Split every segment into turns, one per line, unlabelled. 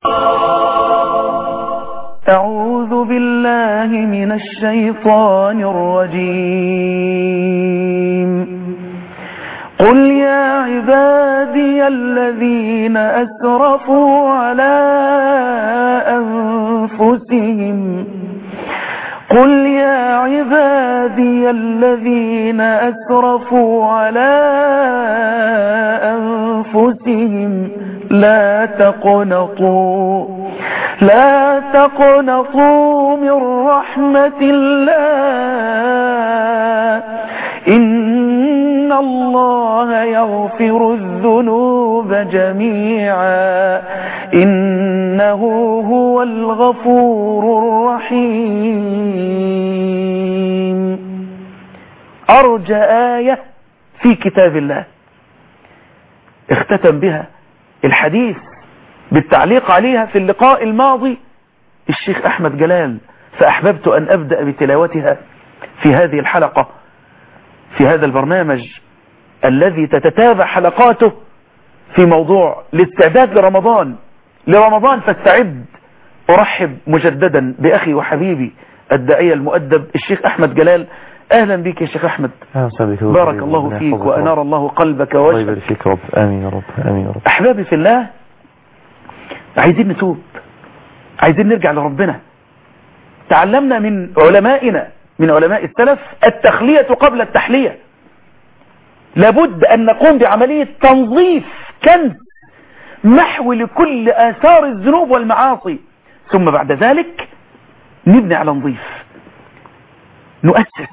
أعوذ بالله من الشيطان الرجيم قل يا عبادي الذين أسرفوا على أنفسهم قل يا عبادي الذين أسرفوا على أنفسهم لا تقنطوا لا تقنطوا من رحمة الله إن الله يغفر الذنوب جميعا إنه هو الغفور الرحيم أرجى آية في كتاب الله اختتم بها الحديث بالتعليق عليها في اللقاء الماضي الشيخ أحمد جلال فأحببت أن أبدأ بتلاوتها في هذه الحلقة في هذا البرنامج الذي تتتابع حلقاته في موضوع الاستعداد لرمضان لرمضان فاستعد أرحب مجددا بأخي وحبيبي الداعية المؤدب الشيخ أحمد جلال أهلا بك يا شيخ أحمد
أهلا وسهلا بك
بارك الله فيك وأنار الله قلبك
الله
ووجهك
يبارك فيك يا رب آمين يا رب آمين يا رب
أحبابي في الله عايزين نتوب عايزين نرجع لربنا تعلمنا من علمائنا من علماء السلف التخلية قبل التحلية لابد أن نقوم بعملية تنظيف كنز محو لكل آثار الذنوب والمعاصي ثم بعد ذلك نبني على نظيف نؤسس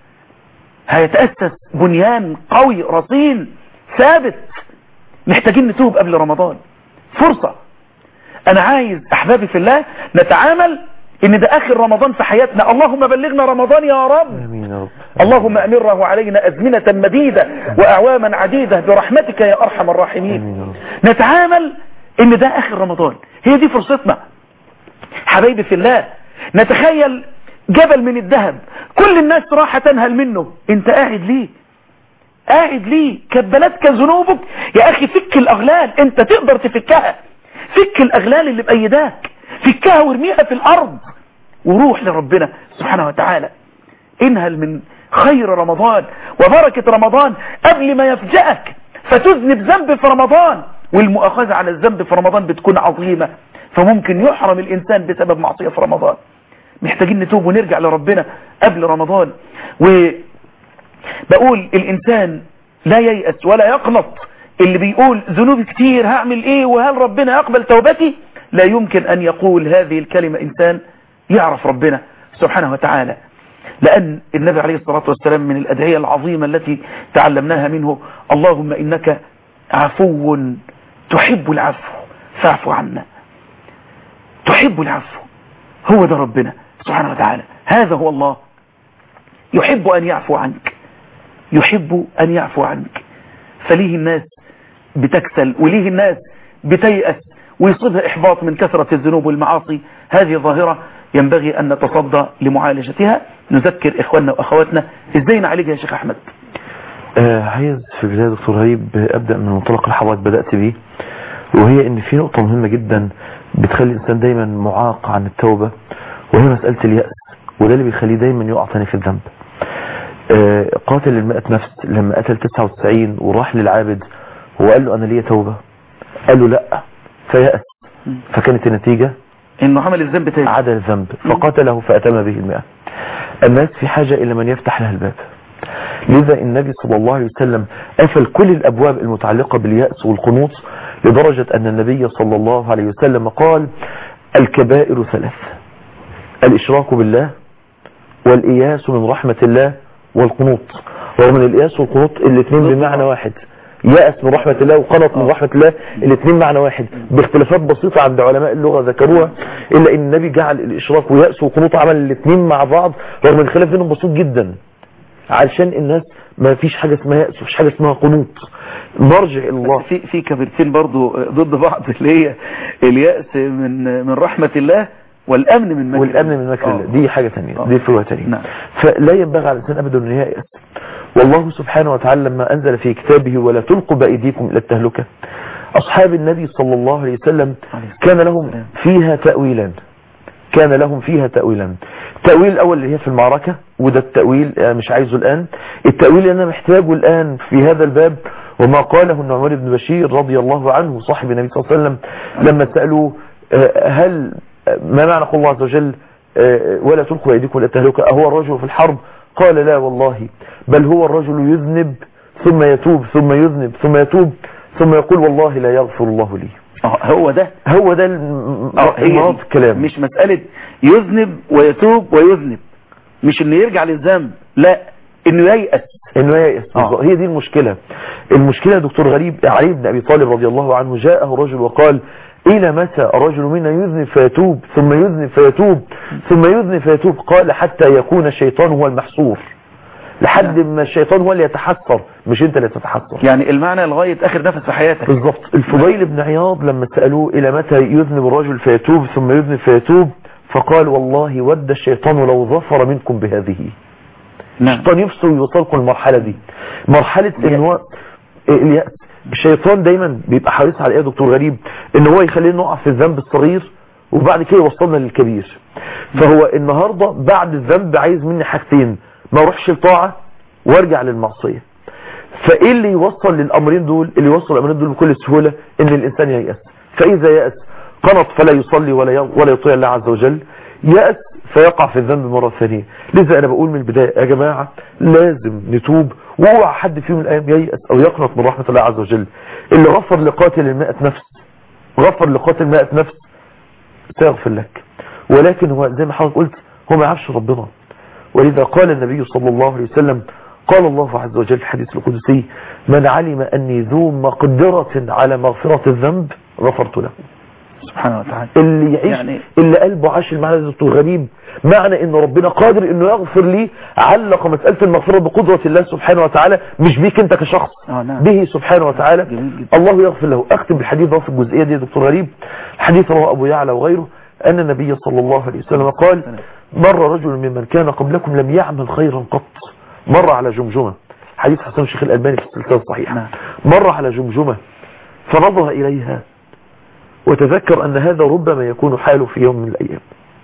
هيتأسس بنيان قوي رصين ثابت محتاجين نتوب قبل رمضان فرصة انا عايز احبابي في الله نتعامل ان ده اخر رمضان في حياتنا اللهم بلغنا رمضان يا رب
آمين يا رب
اللهم امره علينا ازمنة مديدة واعواما عديدة برحمتك يا ارحم الراحمين
آمين يا رب
نتعامل ان ده اخر رمضان هي دي فرصتنا حبايبي في الله نتخيل جبل من الذهب كل الناس راح تنهل منه انت قاعد ليه قاعد ليه كبلتك ذنوبك يا اخي فك الاغلال انت تقدر تفكها فك الاغلال اللي بايداك فكها وارميها في الارض وروح لربنا سبحانه وتعالى انهل من خير رمضان وبركة رمضان قبل ما يفجأك فتذنب ذنب في رمضان والمؤاخذة على الذنب في رمضان بتكون عظيمة فممكن يحرم الإنسان بسبب معصية في رمضان محتاجين نتوب ونرجع لربنا قبل رمضان وبقول الإنسان لا ييأس ولا يقنط اللي بيقول ذنوبي كتير هعمل ايه وهل ربنا يقبل توبتي لا يمكن ان يقول هذه الكلمة انسان يعرف ربنا سبحانه وتعالى لأن النبي عليه الصلاة والسلام من الأدعية العظيمة التي تعلمناها منه اللهم إنك عفو تحب العفو فاعف عنا تحب العفو هو ده ربنا سبحانه وتعالى هذا هو الله يحب أن يعفو عنك يحب أن يعفو عنك فليه الناس بتكسل وليه الناس بتيأس ويصيبها إحباط من كثرة الذنوب والمعاصي هذه ظاهرة ينبغي أن نتصدى لمعالجتها نذكر إخواننا وأخواتنا إزاي نعالجها يا شيخ أحمد
آه عايز في البداية دكتور هريب أبدأ من منطلق اللي حضرتك بدأت بيه وهي ان في نقطة مهمة جدا بتخلي الإنسان دايما معاق عن التوبة وهي مسألة اليأس وده اللي بيخليه دايما يقع تاني في الذنب آه قاتل المئة نفس لما قتل 99 وراح للعابد وقال له أنا ليا توبة قال له لا فيأس فكانت النتيجة
إنه عمل الذنب تاني
عدل الذنب فقاتله فأتم به المئة الناس في حاجة إلى من يفتح لها الباب لذا النبي صلى الله عليه وسلم قفل كل الأبواب المتعلقة باليأس والقنوط لدرجة أن النبي صلى الله عليه وسلم قال الكبائر ثلاث الإشراك بالله والإياس من رحمة الله والقنوط رغم ان الإياس والقنوط الاثنين بمعنى واحد يأس من رحمة الله وقنط من رحمة الله الاثنين معنى واحد باختلافات بسيطة عند علماء اللغة ذكروها إلا أن النبي جعل الإشراك ويأس وقنوط عمل الاثنين مع بعض رغم ان الخلاف بينهم بسيط جدا علشان الناس ما فيش حاجة اسمها يأس وفيش حاجة اسمها قنوط نرجع إلى الله
في في كبيرتين برضو ضد بعض اللي هي اليأس من من رحمة الله والأمن من مكر
والأمن من مكر الله
آه.
دي حاجة تانية
آه.
دي فروع تانية
نعم.
فلا ينبغي على الإنسان أبدا أن ييأس والله سبحانه وتعالى لما أنزل في كتابه ولا تلقوا بأيديكم إلى التهلكة أصحاب النبي صلى الله عليه وسلم
عليه الصلاة
كان لهم فيها تأويلان كان لهم فيها تأويلان التأويل الأول اللي هي في المعركة وده التأويل آه، مش عايزه الآن التأويل اللي أنا محتاجه الآن في هذا الباب وما قاله النعمان بن بشير رضي الله عنه صاحب النبي صلى الله عليه وسلم لما سألوا آه، هل ما معنى قول الله عز وجل آه، ولا تلقوا بأيديكم إلى التهلكة أهو الرجل في الحرب قال لا والله بل هو الرجل يذنب ثم يتوب ثم يذنب ثم يتوب ثم يقول والله لا يغفر الله لي
اه هو ده
هو ده الم-
اه هي
مراد
دي.
الكلام
مش مسألة يذنب ويتوب ويذنب مش انه يرجع للذنب لا انه ييأس
انه ييأس
آه.
بالظبط. هي دي المشكلة المشكلة يا دكتور غريب علي بن ابي طالب رضي الله عنه جاءه رجل وقال الى متى الرجل منا يذنب فيتوب ثم يذنب فيتوب ثم يذنب فيتوب قال حتى يكون الشيطان هو المحصور لحد ما الشيطان هو اللي يتحسر مش انت اللي تتحسر
يعني المعنى لغاية اخر نفس في حياتك
بالظبط الفضيل بن عياض لما سألوه إلى متى يذنب الرجل فيتوب ثم يذنب فيتوب فقال والله ود الشيطان لو ظفر منكم بهذه
نعم
الشيطان يفصل ويوصلكم المرحلة دي مرحلة ان هو اليأس الشيطان دايما بيبقى حريص على ايه يا دكتور غريب ان هو يخلينا نقع في الذنب الصغير وبعد كده يوصلنا للكبير فهو النهاردة بعد الذنب عايز مني حاجتين ما اروحش لطاعة وارجع للمعصية فايه اللي يوصل للامرين دول اللي يوصل الامرين دول بكل سهولة ان الانسان ييأس فاذا يأس قنط فلا يصلي ولا ي- ولا يطيع الله عز وجل يأس فيقع في الذنب مرة ثانية لذا انا بقول من البداية يا جماعة لازم نتوب واوعى حد فيهم الايام ييأس او يقنط من رحمة الله عز وجل اللي غفر لقاتل المائة نفس غفر لقاتل مائة نفس سيغفر لك ولكن هو زي ما حضرتك قلت هو ما يعرفش ربنا ولذا قال النبي صلى الله عليه وسلم قال الله عز وجل في الحديث القدسي من علم أني ذو مقدرة على مغفرة الذنب غفرت له
سبحانه وتعالى
اللي يعيش
يعني-
اللي قلبه عاش المعنى ده دكتور غريب معنى ان ربنا قادر انه يغفر لي علق مسألة المغفرة بقدرة الله سبحانه وتعالى مش بيك انت كشخص
آه، نعم.
به سبحانه وتعالى
جميل جدا.
الله يغفر له اختم بالحديث ده في الجزئية دي يا دكتور غريب حديث رواه ابو يعلى وغيره ان النبي صلى الله عليه وسلم قال مر رجل ممن كان قبلكم لم يعمل خيرا قط مر على جمجمة حديث حسن الشيخ الألباني في السلسلة الصحيحة
نعم.
مر على جمجمة فنظر إليها وتذكر أن هذا ربما يكون حاله في يوم من الأيام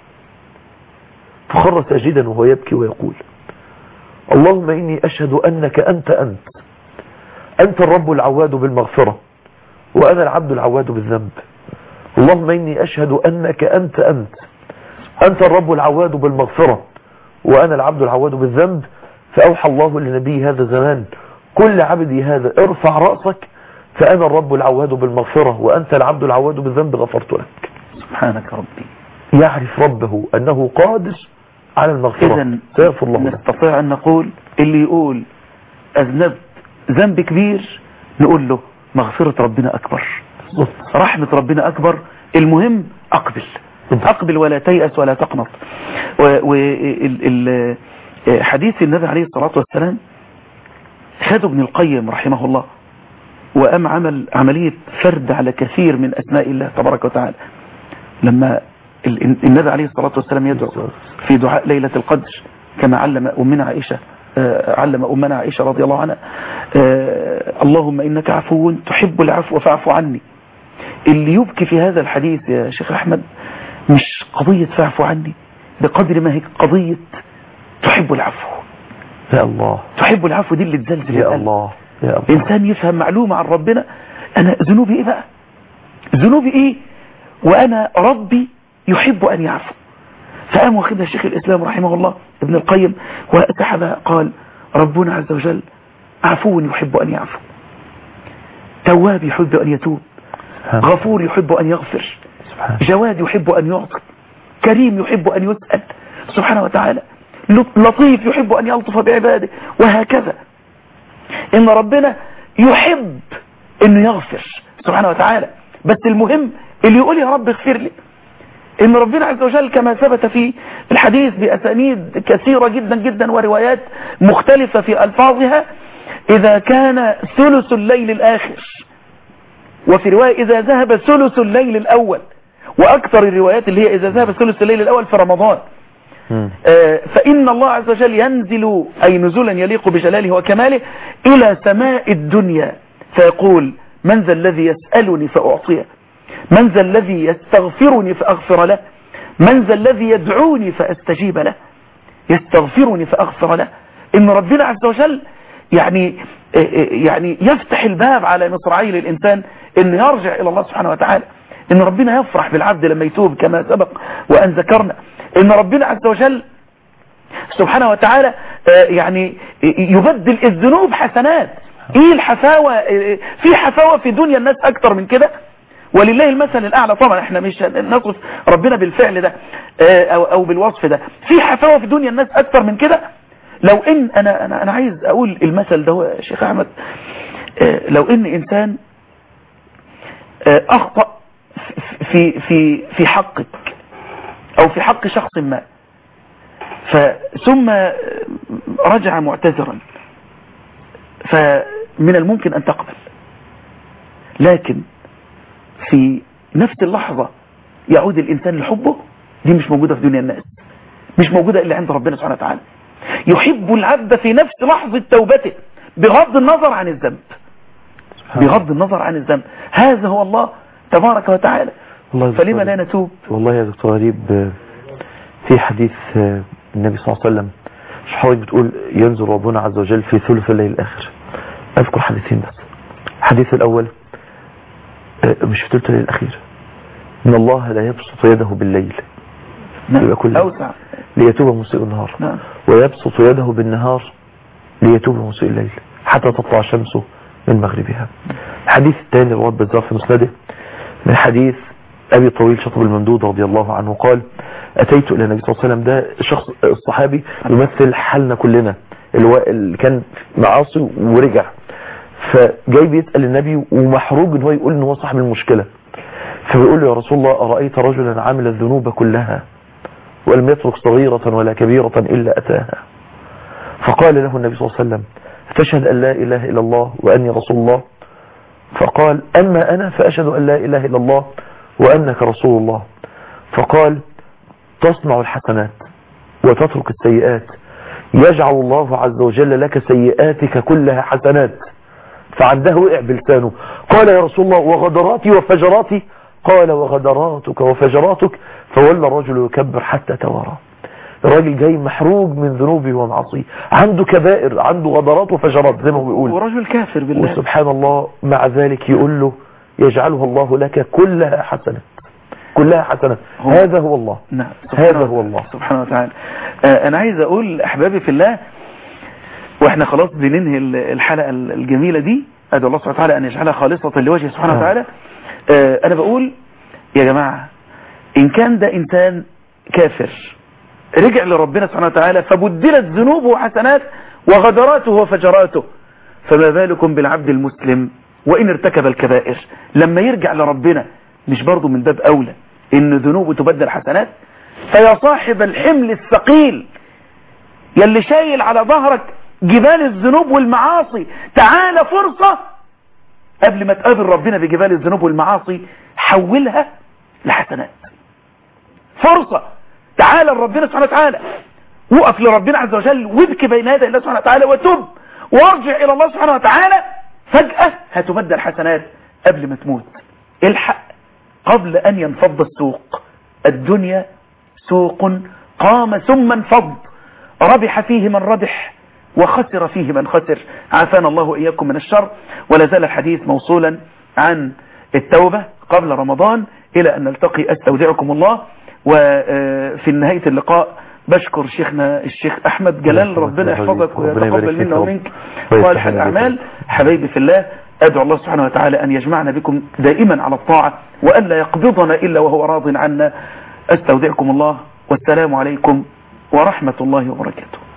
فخر ساجدا وهو يبكي ويقول اللهم إني أشهد أنك أنت أنت أنت الرب العواد بالمغفرة وأنا العبد العواد بالذنب اللهم إني أشهد أنك أنت أنت أنت الرب العواد بالمغفرة وأنا العبد العواد بالذنب فأوحى الله لنبي هذا الزمان كل عبدي هذا ارفع رأسك فأنا الرب العواد بالمغفرة وأنت العبد العواد بالذنب غفرت لك
سبحانك ربي
يعرف ربه أنه قادر على المغفرة
اذا
سيغفر الله له
نستطيع ان نقول اللي يقول اذنبت ذنب كبير نقول له مغفرة ربنا اكبر رحمة ربنا اكبر المهم اقبل اقبل ولا تيأس ولا تقنط وحديث النبي عليه الصلاة والسلام خد ابن القيم رحمه الله وقام عمل عملية فرد على كثير من أسماء الله تبارك وتعالى لما ال- النبي عليه الصلاة والسلام يدعو في دعاء ليلة القدر كما علم أمنا عائشة آه، علم أمنا عائشة رضي الله عنها آه، اللهم إنك عفو تحب العفو فاعف عني اللي يبكي في هذا الحديث يا شيخ أحمد مش قضية فاعف عني بقدر ما هي قضية تحب العفو
يا الله
تحب العفو دي اللي تزلزل
يا
القلب.
الله يا الله
إنسان يفهم معلومة عن ربنا أنا ذنوبي إيه بقى ذنوبي إيه وأنا ربي يحب أن يعفو فقام واخدها شيخ الإسلام رحمه الله ابن القيم وسحبها قال ربنا عز وجل عفو يحب أن يعفو تواب يحب أن يتوب
سبحان
غفور يحب أن يغفر
سبحان
جواد يحب أن يعطي كريم يحب أن يسأل سبحانه وتعالى لطيف يحب أن يلطف بعباده وهكذا إن ربنا يحب أنه يغفر سبحانه وتعالى بس المهم اللي يقول يا رب اغفر لي إن ربنا عز وجل كما ثبت في الحديث بأسانيد كثيرة جدا جدا وروايات مختلفة في ألفاظها إذا كان ثلث الليل الآخر وفي رواية إذا ذهب ثلث الليل الأول وأكثر الروايات اللي هي إذا ذهب ثلث الليل الأول في رمضان
مم.
آه، فإن الله عز وجل ينزل أي نزولا يليق بجلاله وكماله إلى سماء الدنيا فيقول من ذا الذي يسألني فأعطيه من ذا الذي يستغفرني فأغفر له من ذا الذي يدعوني فأستجيب له يستغفرني فأغفر له إن ربنا عز وجل يعني يعني يفتح الباب على مصراعي للإنسان إنه يرجع إلى الله سبحانه وتعالى إن ربنا يفرح بالعبد لما يتوب كما سبق وأن ذكرنا إن ربنا عز وجل سبحانه وتعالى يعني يبدل الذنوب حسنات ايه الحفاوة في حفاوة في دنيا الناس اكتر من كده ولله المثل الاعلى طبعا احنا مش نصف ربنا بالفعل ده او, أو بالوصف ده في حفاوة في دنيا الناس اكتر من كده لو ان انا, أنا, أنا عايز اقول المثل ده يا شيخ احمد لو ان انسان اخطأ في, في, في حقك او في حق شخص ما ثم رجع معتذرا فمن الممكن أن تقبل لكن في نفس اللحظة يعود الإنسان لحبه دي مش موجودة في دنيا الناس مش موجودة إلا عند ربنا سبحانه وتعالى يحب العبد في نفس لحظة توبته بغض النظر عن الذنب بغض النظر عن الذنب هذا هو الله تبارك وتعالى فلما لا نتوب
والله يا دكتور غريب في حديث النبي صلى الله عليه وسلم مش حضرتك بتقول ينزل ربنا عز وجل في ثلث الليل الآخر أذكر حديثين بس الحديث الأول مش في ثلث الليل الأخير إن الله لا يبسط يده بالليل
نعم.
كل
أوسع
ليتوب مسيء النهار
نعم.
ويبسط يده بالنهار ليتوب مسيء الليل حتى تطلع الشمس من مغربها الحديث الثاني رواه البزار في مسنده من حديث أبي طويل شطب الممدود رضي الله عنه قال أتيت إلى النبي صلى الله عليه وسلم ده شخص الصحابي يمثل حالنا كلنا اللي هو اللي كان معاصي ورجع فجاي بيسأل النبي ومحروج ان هو يقول ان هو صاحب المشكلة فبيقول له يا رسول الله أرأيت رجلا عامل الذنوب كلها ولم يترك صغيرة ولا كبيرة إلا أتاها فقال له النبي صلى الله عليه وسلم تشهد أن لا إله إلا الله وأني رسول الله فقال أما أنا فأشهد أن لا إله إلا الله وأنك رسول الله فقال تصنع الحسنات وتترك السيئات يجعل الله عز وجل لك سيئاتك كلها حسنات فعنده وقع بلسانه قال يا رسول الله وغدراتي وفجراتي قال وغدراتك وفجراتك فولى الرجل يكبر حتى توارى الراجل جاي محروج من ذنوبه ومعصيه عنده كبائر عنده غدرات وفجرات زي ما هو بيقول
ورجل كافر بالله
وسبحان الله مع ذلك يقول له يجعلها الله لك كلها حسنة كلها حسنة
هو-
هذا هو الله
نعم
هذا هو الله
سبحانه وتعالى آه، انا عايز اقول احبابي في الله واحنا خلاص بننهي ال- الحلقة ال- الجميلة دي ادعو الله سبحانه وتعالى ان يجعلها خالصة لوجهه سبحانه
آه.
وتعالى آه، انا بقول يا جماعة ان كان ده انسان كافر رجع لربنا سبحانه وتعالى فبدلت ذنوبه حسنات وغدراته وفجراته فما بالكم بالعبد المسلم وإن ارتكب الكبائر لما يرجع لربنا مش برضه من باب أولى إن ذنوبه تبدل حسنات فيا صاحب الحمل الثقيل يلي شايل على ظهرك جبال الذنوب والمعاصي تعال فرصة قبل ما تقابل ربنا بجبال الذنوب والمعاصي حولها لحسنات فرصة تعال لربنا سبحانه وتعالى وقف لربنا عز وجل وابكي بين يدي الله سبحانه وتعالى وتب وارجع إلى الله سبحانه وتعالى فجأة هتبدل حسنات قبل ما تموت الحق قبل أن ينفض السوق الدنيا سوق قام ثم انفض ربح فيه من ربح وخسر فيه من خسر عافانا الله إياكم من الشر ولا زال الحديث موصولا عن التوبة قبل رمضان إلى أن نلتقي أستودعكم الله وفي نهاية اللقاء بشكر شيخنا الشيخ أحمد جلال ربنا يحفظك
ربنا يبارك
ويتقبل
فيك
منا
يا رب.
ومنك
ويفتح
صالح
عليك.
الأعمال حبايبي في الله أدعو الله سبحانه وتعالى أن يجمعنا بكم دائما على الطاعة وأن لا يقبضنا إلا وهو راض عنا أستودعكم الله والسلام عليكم ورحمة الله وبركاته